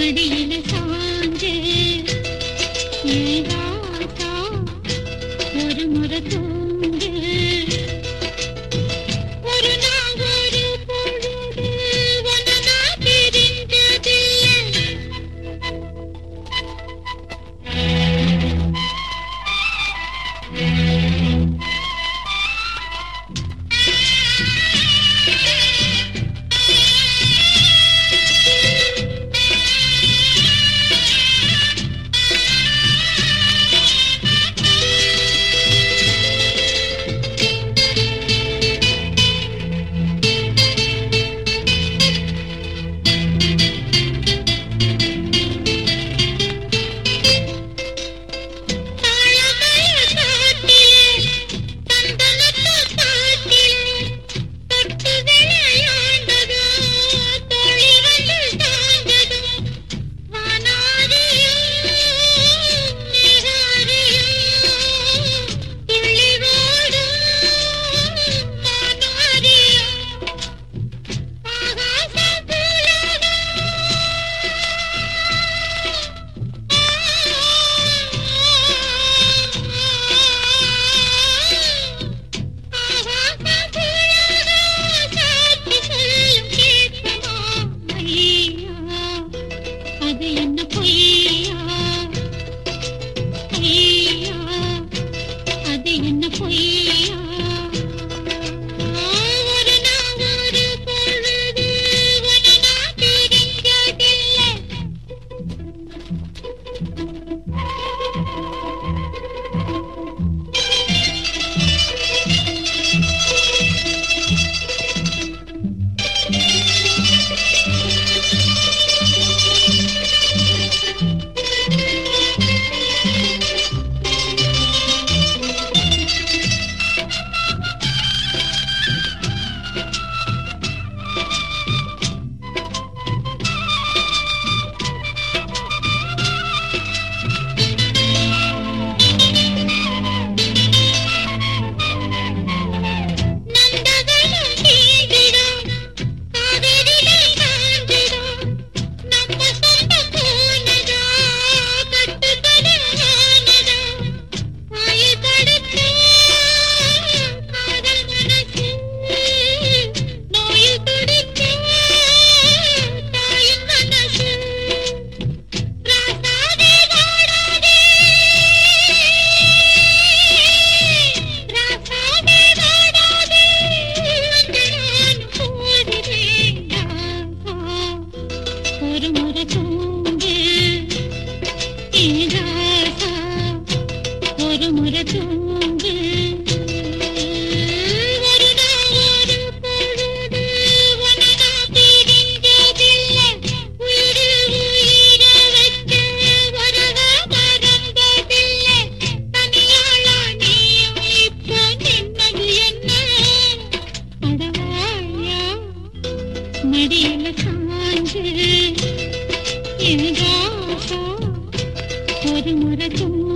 மடியில சாஞ்சு ஏகாசா ஒரு முறை தூங்கு ஒரு நாள் ஒரு பொழுது உன்னை நான் பிரிஞ்சதில்லை தாழமல காட்டிலே தந்தனத்து காட்டிலே தொட்டு விளையாண்டதோ தோழி வந்து தாண்டதோ வானாரியும் நிகாரியும் துள்ளி ஓடும் மானாரியும் ஆகாச அது என்ன பொய்யா ஐயா அது என்ன பொய்யா ஒரு நாள் ஒரு பொழுது உன்னை நான் பிரிஞ்சதில்லை நந்தவனம் தீண்டிடும் காவிரியை தாண்டிடும் நம்ம சொந்த போனதா கட்டுக்கடமானதா வாயை தடுத்த காதல் மனசு நோயில் துடித்த தாயின் மனசு ராசாவே வாடாதே ராசாவே வாடாதே வந்து நான் போடுறேன் ஒரு முறை தூங்கு ஏகாசா ஒரு முறை தூங்கு ஒரு நாள் ஒரு பொழுது உன்னை நான் பிரிஞ்சதில்லை உயிரில் உயிர வைக்க வரவ மறந்ததில்லை தனியாளா நீயும் இப்ப நின்னது என்ன அடவாயா மடியில சாஞ்சு எங்காசா ஒரு முறை தூங்கு